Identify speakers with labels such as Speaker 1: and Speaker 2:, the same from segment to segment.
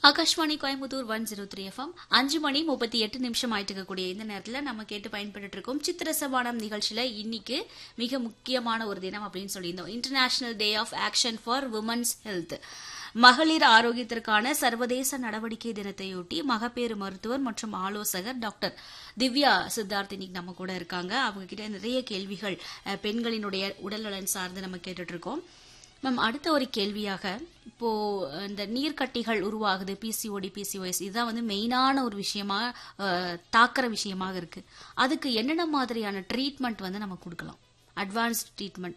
Speaker 1: Akashvani Coimbatore one zero three FM அஞ்சு மணி முப்பத்தி எட்டு நிமிஷம் ஆயிட்டு இருக்கக்கூடிய இந்த நேரத்தில் நம்ம கேட்டு பயன்பட்டு இருக்கோம் சித்திரசபானம் நிகழ்ச்சியில இன்னைக்கு மிக முக்கியமான ஒரு தினம் அப்படின்னு சொல்லியிருந்தோம் international day of action for women's health மகளிர் ஆரோக்கியத்திற்கான சர்வதேச நடவடிக்கை தினத்தையொட்டி மகப்பேறு மருத்துவர் மற்றும் ஆலோசகர் டாக்டர் திவ்யா சித்தார்த் இன்னைக்கு நம்ம கூட இருக்காங்க அவங்க கிட்ட நிறைய கேள்விகள் அஹ், பெண்களினுடைய உடல்நலன் சார்ந்து நம்ம கேட்டுட்டு இருக்கோம் மேம் அடுத்த ஒரு கேள்வியாக இப்போ இந்த நீர்க்கட்டிகள் உருவாகுது பிசிஓடி பிசிஓஎஸ் இதுதான் வந்து மெயினான ஒரு விஷயமா அஹ், தாக்குற விஷயமாக இருக்கு அதுக்கு என்னென்ன மாதிரியான ட்ரீட்மெண்ட் வந்து நம்ம கொடுக்கலாம் அட்வான்ஸ்ட் ட்ரீட்மெண்ட்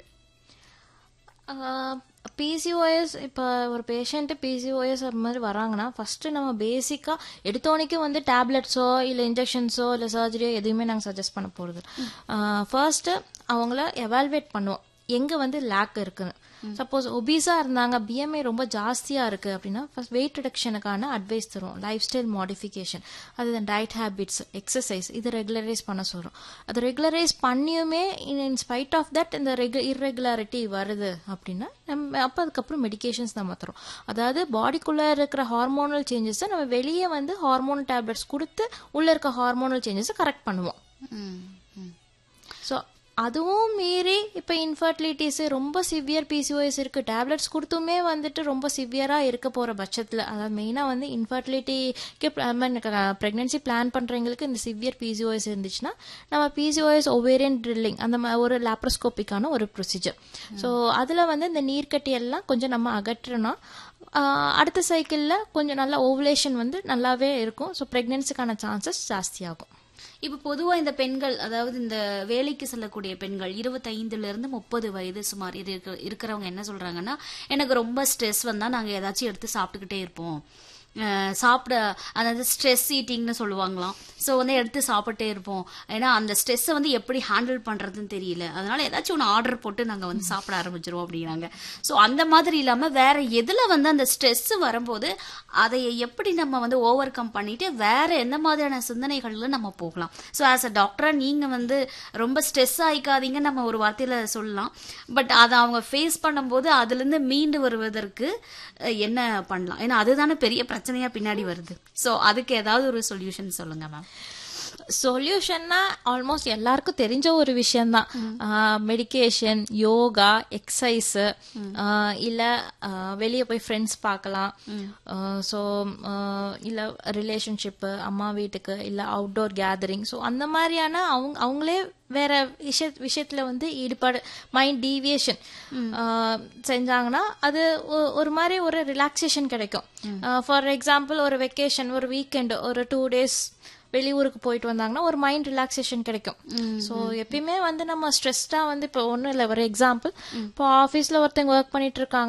Speaker 2: பிசிஓஎஸ் இப்போ ஒரு பேஷண்ட்டு பிசிஓஎஸ் அது மாதிரி வராங்கன்னா ஃபஸ்ட்டு நம்ம பேசிக்காக எடுத்தோனைக்கு வந்து டேப்லெட்ஸோ இல்லை இன்ஜெக்ஷன்ஸோ இல்லை சர்ஜரியோ எதுவுமே நாங்கள் சஜஸ்ட் பண்ண போகிறது ஃபர்ஸ்ட்டு அவங்கள எவால்வேட் பண்ணுவோம் எங்கே வந்து லேக் இருக்குன்னு சப்போஸ் ஒபீஸாக இருந்தாங்க பிஎம்ஐ ரொம்ப ஜாஸ்தியாக இருக்குது அப்படின்னா ஃபர்ஸ்ட் வெயிட் ரிடக்ஷனுக்கான அட்வைஸ் தரும் லைஃப் ஸ்டைல் மாடிஃபிகேஷன் அது டயட் ஹேபிட்ஸ் எக்ஸசைஸ் இது ரெகுலரைஸ் பண்ண சொல்கிறோம் அது ரெகுலரைஸ் பண்ணியுமே இன் ஸ்பைட் ஆஃப் தட் இந்த ரெகு இர்ரெகுலாரிட்டி வருது அப்படின்னா நம்ம அப்போ அதுக்கப்புறம் மெடிகேஷன்ஸ் நம்ம தரோம் அதாவது பாடிக்குள்ளே இருக்கிற ஹார்மோனல் சேஞ்சஸை நம்ம வெளியே வந்து ஹார்மோனல் டேப்லெட்ஸ் கொடுத்து உள்ளே இருக்க ஹார்மோனல் சேஞ்சஸை கரெக்ட் பண்ணுவோம் ஸோ அதுவும் மீறி இப்போ இன்ஃபர்டிலிட்டிஸ் ரொம்ப சிவியர் பிசிஓஎஸ் இருக்கு டேப்லெட்ஸ் கொடுத்துமே வந்துட்டு ரொம்ப சிவியராக இருக்க போகிற பட்சத்தில் அதாவது மெயினாக வந்து இன்ஃபர்டிலிட்டிக்கு ப்ரெக்னென்சி பிளான் பண்ணுறவங்களுக்கு இந்த சிவியர் பிசிஓஎஸ் இருந்துச்சுன்னா நம்ம பிசிஓஎஸ் ஒவேரியன் ட்ரில்லிங் அந்த மா- ஒரு லேப்ரோஸ்கோப்பிக்கான ஒரு ப்ரொசீஜர் ஸோ அதில் வந்து இந்த நீர்க்கட்டி எல்லாம் கொஞ்சம் நம்ம அகற்றோன்னா ஆஹ், அடுத்த சைக்கிளில் கொஞ்சம் நல்லா ஓவுலேஷன் வந்து நல்லாவே இருக்கும் ஸோ ப்ரெக்னென்சிக்கான சான்சஸ் ஜாஸ்தியாகும்
Speaker 1: இப்ப பொதுவா இந்த பெண்கள் அதாவது இந்த வேலைக்கு செல்லக்கூடிய பெண்கள் இருபத்தைந்துல இருந்து முப்பது வயது சுமார் இது இருக்க- இருக்கிறவங்க என்ன சொல்றாங்கன்னா எனக்கு ரொம்ப ஸ்ட்ரெஸ் வந்தா நாங்க ஏதாச்சும் எடுத்து சாப்பிட்டுக்கிட்டே இருப்போம் அஹ் சாப்பிட அதாவது ஸ்ட்ரெஸ் ஈட்டிங்னு சொல்லுவாங்களாம் ஸோ வந்து எடுத்து சாப்பிட்டே இருப்போம் ஏன்னா அந்த ஸ்ட்ரெஸ்ஸை வந்து எப்படி ஹேண்டில் பண்றதுன்னு தெரியல அதனால ஏதாச்சும் ஒன்று ஆர்டர் போட்டு நாங்கள் வந்து சாப்பிட ஆரம்பிச்சிருவோம் அப்படிங்கிறாங்க ஸோ அந்த மாதிரி இல்லாமல் வேற எதில் வந்து அந்த ஸ்ட்ரெஸ் வரும்போது அதை எப்படி நம்ம வந்து ஓவர் கம் பண்ணிட்டு வேற எந்த மாதிரியான சிந்தனைகள்ல நம்ம போகலாம் ஸோ ஆஸ் அ டாக்டரா நீங்க வந்து ரொம்ப ஸ்ட்ரெஸ் ஆயிக்காதீங்கன்னு நம்ம ஒரு வார்த்தையில சொல்லலாம் பட் அதை அவங்க ஃபேஸ் பண்ணும்போது அதுல இருந்து மீண்டு வருவதற்கு அஹ், என்ன பண்ணலாம் ஏன்னா அதுதானே பெரிய பிரச்சனையா பின்னாடி வருது ஸோ அதுக்கு ஏதாவது ஒரு சொல்யூஷன் சொல்லுங்க மேம்
Speaker 2: சொல்யூஷன்னா ஆல்மோஸ்ட் எல்லாருக்கும் தெரிஞ்ச ஒரு விஷயம்தான் மெடிகேஷன் யோகா எக்ஸசைஸ் இல்ல வெளியே போய் ஃப்ரெண்ட்ஸ் பார்க்கலாம் ஸோ இல்ல ரிலேஷன்ஷிப்பு அம்மா வீட்டுக்கு இல்ல அவுட்டோர் கேதரிங் ஸோ அந்த மாதிரியான அவங்க அவங்களே வேற விஷய விஷயத்துல வந்து ஈடுபாடு மைண்ட் டீவியேஷன் செஞ்சாங்கன்னா அது ஒ- ஒரு மாதிரி ஒரு ரிலாக்ஸேஷன் கிடைக்கும் ஃபார் எக்ஸாம்பிள் ஒரு வெக்கேஷன் ஒரு வீக்கெண்ட் ஒரு டூ டேஸ் வெளியூருக்கு போயிட்டு வந்தாங்கன்னா ஒரு மைண்ட் ரிலாக்ஸேஷன் கிடைக்கும் ஸோ எப்பயுமே வந்து நம்ம ஸ்ட்ரெஸ்டாக வந்து இப்போ ஒன்றும் இல்லை ஒரு எக்ஸாம்பிள் இப்போ ஆஃபீஸில் ஒருத்தவங்க ஒர்க் பண்ணிட்டு இருக்காங்க